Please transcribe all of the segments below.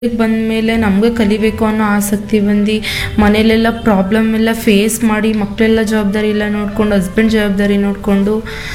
ಬಂದಮೇಲೆ ನಮಗೆ ಕಲಿಬೇಕು ಅನ್ನೋ ಆಸಕ್ತಿ ಬಂದು ಮನೇಲೆಲ್ಲ ಪ್ರಾಬ್ಲಮ್ ಎಲ್ಲ ಫೇಸ್ ಮಾಡಿ ಮಕ್ಕಳೆಲ್ಲ ಜವಾಬ್ದಾರಿ ಎಲ್ಲ ನೋಡ್ಕೊಂಡು ಹಸ್ಬೆಂಡ್ ಜವಾಬ್ದಾರಿ ನೋಡಿಕೊಂಡು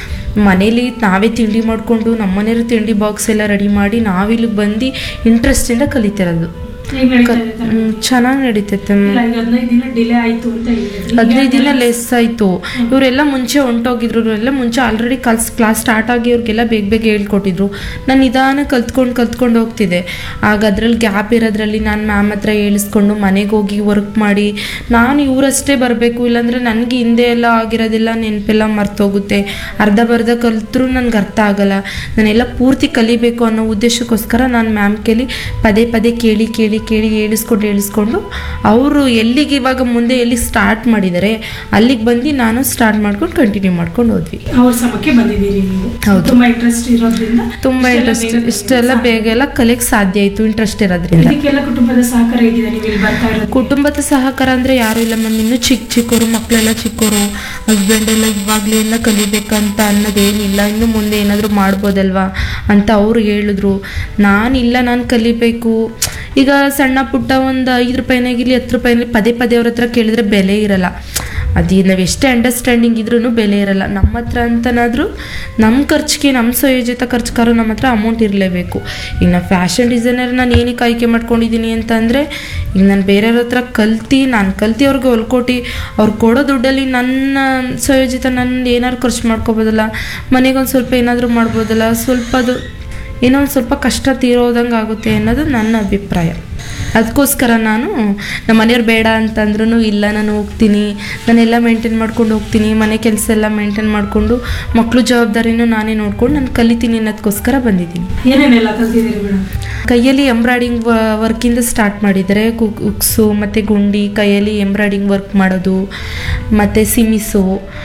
ಮನೇಲಿ ನಾವೇ ತಿಂಡಿ ಮಾಡಿಕೊಂಡು ನಮ್ಮನೆಯವ್ರ ತಿಂಡಿ ಬಾಕ್ಸ್ ಎಲ್ಲ ರೆಡಿ ಮಾಡಿ ನಾವಿಲ್ಲಿಗೆ ಬಂದು ಇಂಟ್ರೆಸ್ಟಿಂದ ಕಲಿತಿರೋದು ಹೇಗ್ ನಡೀತಾ ಇದೆ ತರಬೇತಿ? ಚೆನ್ನಾಗಿ ನಡೀತೈತೆ ಇಲ್ಲ, ಈಗ ಹದಿನೈದು ದಿನ ಡಿಲೇ ಆಯ್ತು ಅಂತ ಹೇಳಿದ್ರಿ. ಹದಿನೈದು ದಿನ ಲೆಸ್ ಆಯಿತು ಇವರೆಲ್ಲ ಮುಂಚೆ ಹೊಂಟೋಗಿದ್ರು ಇವರೆಲ್ಲ ಮುಂಚೆ ಆಲ್ರೆಡಿ ಕಲ್ಸ್ ಕ್ಲಾಸ್ ಸ್ಟಾರ್ಟ್ ಆಗಿ ಅವ್ರಿಗೆಲ್ಲ ಬೇಗ ಬೇಗ ಹೇಳ್ಕೊಟ್ಟಿದ್ರು ನಾನು ನಿಧಾನ ಕಲ್ತ್ಕೊಂಡು ಕಲ್ತ್ಕೊಂಡು ಹೋಗ್ತಿದ್ದೆ ಆಗ ಅದ್ರಲ್ಲಿ ಗ್ಯಾಪ್ ಇರೋದ್ರಲ್ಲಿ ನಾನು ಮ್ಯಾಮ್ ಹತ್ರ ಹೇಳಿಸ್ಕೊಂಡು ಮನೆಗೆ ಹೋಗಿ ವರ್ಕ್ ಮಾಡಿ ನಾನು ಇವರಷ್ಟೇ ಬರಬೇಕು ಇಲ್ಲಾಂದರೆ ನನಗೆ ಹಿಂದೆ ಎಲ್ಲ ಆಗಿರೋದೆಲ್ಲ ನೆನಪೆಲ್ಲ ಮರ್ತೋಗುತ್ತೆ ಅರ್ಧ ಬರ್ಧ ಕಲ್ತ್ರೂ ನನಗೆ ಅರ್ಥ ಆಗಲ್ಲ ನಾನೆಲ್ಲ ಪೂರ್ತಿ ಕಲಿಬೇಕು ಅನ್ನೋ ಉದ್ದೇಶಕ್ಕೋಸ್ಕರ ನಾನು ಮ್ಯಾಮ್ ಕೇಳಿ ಪದೇ ಪದೇ ಕೇಳಿ ಕೇಳಿ ಕೇಳಿ ಹೇಳಿಸ್ಕೊಂಡು ಹೇಳಿಸ್ಕೊಂಡು ಅವರು ಎಲ್ಲಿಗೆ ಇವಾಗ ಮುಂದೆ ಎಲ್ಲಿ ಸ್ಟಾರ್ಟ್ ಮಾಡಿದ್ದಾರೆ ಅಲ್ಲಿಗೆ ಬಂದು ನಾನು ಸ್ಟಾರ್ಟ್ ಮಾಡ್ಕೊಂಡು ಕಂಟಿನ್ಯೂ ಮಾಡ್ಕೊಂಡು ಹೋದ್ವಿ ಅವ್ರ ಸಮಕ್ಕೆ ಬಂದಿದ್ದೀರಿ ನೀವು ಹೌದು. ತುಂಬಾ ಇಂಟ್ರೆಸ್ಟ್ ಇರೋದ್ರಿಂದ ತುಂಬ ಇಷ್ಟೆಲ್ಲ ಇಂಟ್ರೆಸ್ಟ್ ಬೇಗ ಇಷ್ಟೆಲ್ಲ ಬೇಗ ಎಲ್ಲ ಕಲಿಯಕ್ಕೆ ಸಾಧ್ಯ ಆಯಿತು ಇಂಟ್ರೆಸ್ಟ್ ಇರೋದ್ರಿಂದ ಇದಕ್ಕೆಲ್ಲ ಕುಟುಂಬದ ಸಹಕಾರ ಹೇಗಿದೆ ನೀವು ಇಲ್ಲಿ ಬರ್ತಾ ಇರೋದು ಕುಟುಂಬದ ಸಹಕಾರ ಅಂದರೆ ಯಾರು ಇಲ್ಲ ಮ್ಯಾಮ್ ಇನ್ನೂ ಚಿಕ್ಕ ಚಿಕ್ಕವರು ಮಕ್ಕಳೆಲ್ಲ ಚಿಕ್ಕವರು ಹಸ್ಬೆಂಡ್ ಎಲ್ಲ ಇವಾಗಲೇ ಎಲ್ಲ ಕಲಿಬೇಕಂತ ಅನ್ನೋದೇನಿಲ್ಲ ಇನ್ನು ಮುಂದೆ ಏನಾದರೂ ಮಾಡ್ಬೋದಲ್ವಾ ಅಂತ ಅವ್ರು ಹೇಳಿದ್ರು ನಾನಿಲ್ಲ ನಾನು ಕಲಿಬೇಕು ಈಗ ಸಣ್ಣ ಪುಟ್ಟ ಒಂದು ಐದು ರೂಪಾಯಿನಾಗಿರಲಿ ಹತ್ತು ರೂಪಾಯಿನಲ್ಲಿ ಪದೇ ಪದೇ ಅವ್ರ ಹತ್ರ ಕೇಳಿದ್ರೆ ಬೆಲೆ ಇರಲ್ಲ ಅದು ನಾವು ಎಷ್ಟೇ ಅಂಡರ್ಸ್ಟ್ಯಾಂಡಿಂಗ್ ಇದ್ರೂ ಬೆಲೆ ಇರಲ್ಲ ನಮ್ಮ ಹತ್ರ ಅಂತನಾದರೂ ನಮ್ಮ ಖರ್ಚಿಗೆ ನಮ್ಮ ಸ್ವಯೋಜಿತ ಖರ್ಚುಗಾರು ನಮ್ಮ ಹತ್ರ ಅಮೌಂಟ್ ಇರಲೇಬೇಕು ಈಗ ನಾನು ಫ್ಯಾಷನ್ ಡಿಸೈನರ್ ನಾನು ಏನಕ್ಕೆ ಆಯ್ಕೆ ಮಾಡ್ಕೊಂಡಿದ್ದೀನಿ ಅಂತ ಅಂದರೆ ಈಗ ನಾನು ಬೇರೆಯವ್ರ ಹತ್ರ ಕಲ್ತು ನಾನು ಕಲ್ತು ಅವ್ರಿಗೆ ಹೊಲ್ಕೊಟ್ಟು ಅವ್ರು ಕೊಡೋ ದುಡ್ಡಲ್ಲಿ ನನ್ನ ಸ್ವಯೋಜಿತ ನನ್ನ ಏನಾದ್ರು ಖರ್ಚು ಮಾಡ್ಕೋಬೋದಲ್ಲ ಮನೆಗೊಂದು ಸ್ವಲ್ಪ ಏನಾದರೂ ಮಾಡ್ಬೋದಲ್ಲ ಸ್ವಲ್ಪ ಅದು ಏನೋ ಒಂದು ಸ್ವಲ್ಪ ಕಷ್ಟ ತೀರೋದಂಗೆ ಆಗುತ್ತೆ ಅನ್ನೋದು ನನ್ನ ಅಭಿಪ್ರಾಯ ಅದಕ್ಕೋಸ್ಕರ ನಾನು ನಮ್ಮ ಮನೆಯವ್ರು ಬೇಡ ಅಂತಂದ್ರೂ ಇಲ್ಲ ನಾನು ಹೋಗ್ತೀನಿ ನಾನೆಲ್ಲ ಮೇಂಟೈನ್ ಮಾಡ್ಕೊಂಡು ಹೋಗ್ತೀನಿ ಮನೆ ಕೆಲಸ ಎಲ್ಲ ಮೇಂಟೈನ್ ಮಾಡಿಕೊಂಡು ಮಕ್ಕಳು ಜವಾಬ್ದಾರಿನೂ ನಾನೇ ನೋಡ್ಕೊಂಡು ನಾನು ಕಲಿತೀನಿ ಅನ್ನೋದಕ್ಕೋಸ್ಕರ ಬಂದಿದ್ದೀನಿ ಏನೇನೆಲ್ಲ ಕಲ್ತಿದ್ದೀರಿ ಮೇಡಮ್ ಕೈಯಲ್ಲಿ ಎಂಬ್ರಾಯ್ಡಿಂಗ್ ವರ್ಕಿಂದ ಸ್ಟಾರ್ಟ್ ಮಾಡಿದ್ದಾರೆ ಕುಕ್ ಉಕ್ಸು ಮತ್ತು ಗುಂಡಿ ಕೈಯಲ್ಲಿ ಎಂಬ್ರಾಯ್ಡಿಂಗ್ ವರ್ಕ್ ಮಾಡೋದು ಮತ್ತು ಸಿಮಿಸು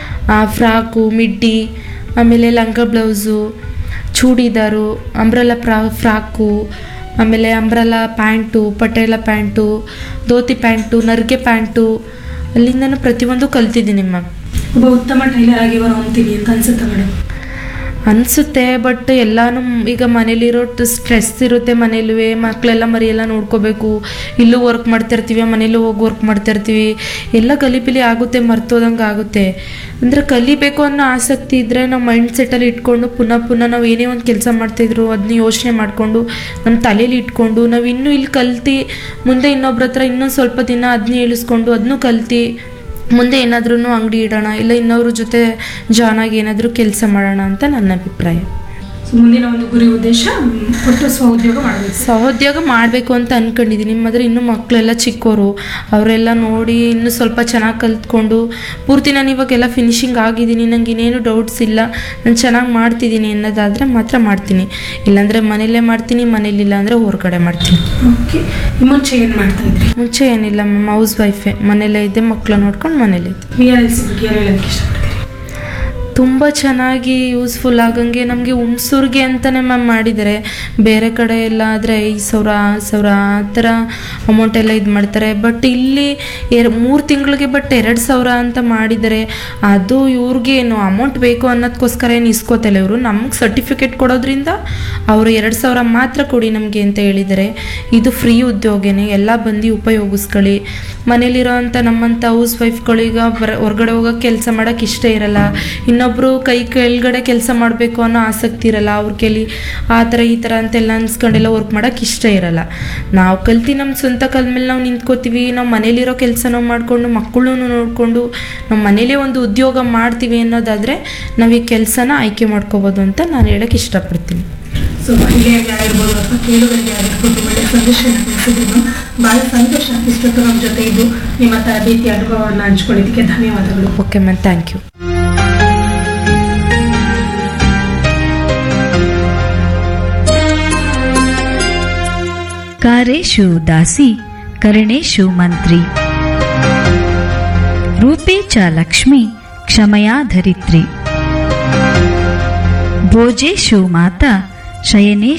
ಫ್ರಾಕು ಮಿಡ್ಡಿ ಆಮೇಲೆ ಲಂಗ ಬ್ಲೌಸು ಚೂಡಿದಾರು ಅಂಬ್ರಲ್ಲ ಫ್ರಾ ಫ್ರಾಕು ಆಮೇಲೆ umbrella pant Patiala pant dhoti pant ನರ್ಗೆ ಪ್ಯಾಂಟು ಅಲ್ಲಿಂದನೂ ಪ್ರತಿಯೊಂದು ಕಲ್ತಿದ್ದೀನಿ ಮ್ಯಾಮ್ ಒಬ್ಬ ಉತ್ತಮ ಟೈಲರ್ ಆಗಿ ಬರೋ ಅಂತೀನಿ ಅಂತ ಅನ್ಸುತ್ತೆ ಮೇಡಮ್ ಅನಿಸುತ್ತೆ ಬಟ್ ಎಲ್ಲಾನು ಈಗ ಮನೇಲಿರೋ ಸ್ಟ್ರೆಸ್ ಇರುತ್ತೆ ಮನೇಲೂ ಮಕ್ಕಳೆಲ್ಲ ಮರಿ ಎಲ್ಲ ನೋಡ್ಕೋಬೇಕು ಇಲ್ಲೂ ವರ್ಕ್ ಮಾಡ್ತಿರ್ತೀವಿ ಮನೇಲೂ ಹೋಗಿ ವರ್ಕ್ ಮಾಡ್ತಿರ್ತೀವಿ ಎಲ್ಲ ಗಲಿಬಿಲಿ ಆಗುತ್ತೆ ಮರ್ತೋದಂಗೆ ಆಗುತ್ತೆ ಅಂದರೆ ಕಲಿಬೇಕು ಅನ್ನೋ ಆಸಕ್ತಿ ಇದ್ದರೆ ನಾವು ಮೈಂಡ್ ಸೆಟ್ಟಲ್ಲಿ ಇಟ್ಕೊಂಡು ಪುನಃ ಪುನಃ ನಾವು ಏನೇ ಒಂದು ಕೆಲಸ ಮಾಡ್ತಾಯಿದ್ರು ಅದನ್ನ ಯೋಚನೆ ಮಾಡಿಕೊಂಡು ನಮ್ಮ ತಲೆಯಲ್ಲಿ ಇಟ್ಕೊಂಡು ನಾವು ಇನ್ನೂ ಇಲ್ಲಿ ಕಲ್ತು ಮುಂದೆ ಇನ್ನೊಬ್ರ ಹತ್ರ ಇನ್ನೊಂದು ಸ್ವಲ್ಪ ದಿನ ಅದನ್ನ ಹೇಳಿಸ್ಕೊಂಡು ಅದನ್ನೂ ಕಲ್ತು ಮುಂದೆ ಏನಾದ್ರೂ ಅಂಗಡಿ ಇಡೋಣ ಇಲ್ಲ ಇನ್ನೊವ್ರ ಜೊತೆ ಜಾನ್ ಆಗಿ ಏನಾದರೂ ಕೆಲಸ ಮಾಡೋಣ ಅಂತ ನನ್ನ ಅಭಿಪ್ರಾಯ ಸೊ ಮುಂದಿನ ಒಂದು ಗುರಿ ಉದ್ದೇಶ ಮ್, ಒಟ್ಟು ಸ್ವ ಉದ್ಯೋಗ ಮಾಡಬೇಕು ಸಹೋದ್ಯೋಗ ಮಾಡಬೇಕು ಅಂತ ಅಂದ್ಕೊಂಡಿದ್ದೀನಿ ಆದರೆ ಇನ್ನೂ ಮಕ್ಕಳೆಲ್ಲ ಚಿಕ್ಕವರು ಅವರೆಲ್ಲ ನೋಡಿ ಇನ್ನೂ ಸ್ವಲ್ಪ ಚೆನ್ನಾಗಿ ಕಲ್ತ್ಕೊಂಡು ಪೂರ್ತಿ ನಾನು ಇವಾಗೆಲ್ಲ ಫಿನಿಶಿಂಗ್ ಆಗಿದ್ದೀನಿ ನಂಗೆ ಇನ್ನೇನು ಡೌಟ್ಸ್ ಇಲ್ಲ ನಾನು ಚೆನ್ನಾಗಿ ಮಾಡ್ತಿದ್ದೀನಿ ಅನ್ನೋದಾದರೆ ಮಾತ್ರ ಮಾಡ್ತೀನಿ ಇಲ್ಲಾಂದರೆ ಮನೇಲೇ ಮಾಡ್ತೀನಿ ಮನೇಲಿಲ್ಲ ಅಂದರೆ ಹೊರಗಡೆ ಮಾಡ್ತೀನಿ ಓಕೆ ಮುಂಚೆ ಏನು ಮಾಡ್ತಾ ಇದ್ರಿ ಮುಂಚೆ ಏನಿಲ್ಲ ಮ್ಯಾಮ್ ಹೌಸ್ ವೈಫೇ ಮನೇಲೇ ಇದ್ದೆ ಮಕ್ಕಳು ನೋಡ್ಕೊಂಡು ಮನೇಲೇ ಇದ್ದೆ ವಿ ಆರ್ ಎಲ್ ಸಿ ಬಗ್ಗೆ ಏನು ಹೇಳೋದಕ್ಕೆ ಇಷ್ಟಪಡ್ತೀರಿ ತುಂಬ ಚೆನ್ನಾಗಿ ಯೂಸ್ಫುಲ್ ಆಗಂಗೆ ನಮಗೆ ಹುಣಸೂರಿಗೆ ಅಂತಲೇ ಮ್ಯಾಮ್ ಮಾಡಿದ್ದಾರೆ ಬೇರೆ ಕಡೆ ಎಲ್ಲ ಆದರೆ ಐದು ಸಾವಿರ ಆರು ಸಾವಿರ ಆ ಥರ ಅಮೌಂಟ್ ಎಲ್ಲ ಇದು ಮಾಡ್ತಾರೆ ಬಟ್ ಇಲ್ಲಿ ಎರ್ ಮೂರು ತಿಂಗಳಿಗೆ ಬಟ್ ಎರಡು ಸಾವಿರ ಅಂತ ಮಾಡಿದ್ದಾರೆ ಅದು ಇವ್ರಿಗೆ ಏನು ಅಮೌಂಟ್ ಬೇಕು ಅನ್ನೋದಕ್ಕೋಸ್ಕರ ಏನು ಇಸ್ಕೋತಿಲ್ಲ ಇವರು ನಮ್ಗೆ ಸರ್ಟಿಫಿಕೇಟ್ ಕೊಡೋದ್ರಿಂದ ಅವರು ಎರಡು ಸಾವಿರ ಮಾತ್ರ ಕೊಡಿ ನಮಗೆ ಅಂತ ಹೇಳಿದ್ದಾರೆ ಇದು ಫ್ರೀ ಉದ್ಯೋಗನೇ ಎಲ್ಲ ಬಂದು ಉಪಯೋಗಿಸ್ಕೊಳ್ಳಿ ಮನೇಲಿರೋ ಅಂಥ ನಮ್ಮಂಥ ಹೌಸ್ ವೈಫ್ಗಳೀಗ ಬರ ಹೊರ್ಗಡೆ ಹೋಗೋಕೆ ಕೆಲಸ ಮಾಡೋಕೆ ಇಷ್ಟ ಇರಲ್ಲ ಇನ್ನೊಬ್ಬರು ಕೈ ಕೆಳಗಡೆ ಕೆಲಸ ಮಾಡಬೇಕು ಅನ್ನೋ ಆಸಕ್ತಿ ಇರಲ್ಲ ಅವ್ರ ಕೈಲಿ ಆ ಥರ ಈ ಥರ ಅಂತೆಲ್ಲ ಅನ್ಸ್ಕೊಂಡೆಲ್ಲ ವರ್ಕ್ ಮಾಡೋಕೆ ಇಷ್ಟ ಇರಲ್ಲ ನಾವು ಕಲ್ತು ನಮ್ಮ ಸ್ವಂತ ಕಾಲ ಮೇಲೆ ನಾವು ನಿಂತ್ಕೋತೀವಿ ನಾವು ಮನೇಲಿರೋ ಕೆಲಸ ನಾವು ಮಾಡಿಕೊಂಡು ಮಕ್ಕಳನ್ನು ನೋಡಿಕೊಂಡು ನಮ್ಮ ಮನೇಲೇ ಒಂದು ಉದ್ಯೋಗ ಮಾಡ್ತೀವಿ ಅನ್ನೋದಾದರೆ ನಾವು ಈ ಕೆಲಸನ ಆಯ್ಕೆ ಮಾಡ್ಕೋಬೋದು ಅಂತ ನಾನು ಹೇಳೋಕ್ಕೆ ಇಷ್ಟಪಡ್ತೀನಿ ಸೊ ಮಹಿಳೆಯರಿಗೆ ಆಗಿರ್ಬೋದು ಅಥವಾ ಕೇಳುಗರಿಗೆ ಆಗಿರ್ಬೋದು ಒಳ್ಳೆ ಸಂದೇಶನ ತಿಳಿಸಿದ್ರು ಭಾಳ ಸಂತೋಷ ಇಷ್ಟೊತ್ತು ನಮ್ಮ ಜೊತೆ ಇದ್ದು ನಿಮ್ಮ ತರಬೇತಿ ಅನುಭವವನ್ನು ಹಂಚ್ಕೊಳ್ಳೋದಕ್ಕೆ ಧನ್ಯವಾದಗಳು ಓಕೆ ಮ್ಯಾಮ್ ಥ್ಯಾಂಕ್ ಯು कारेषु दासी करणेषु मन्त्री रूपे च लक्ष्मी क्षमया धरित्री भोजेषु माता शयनेषु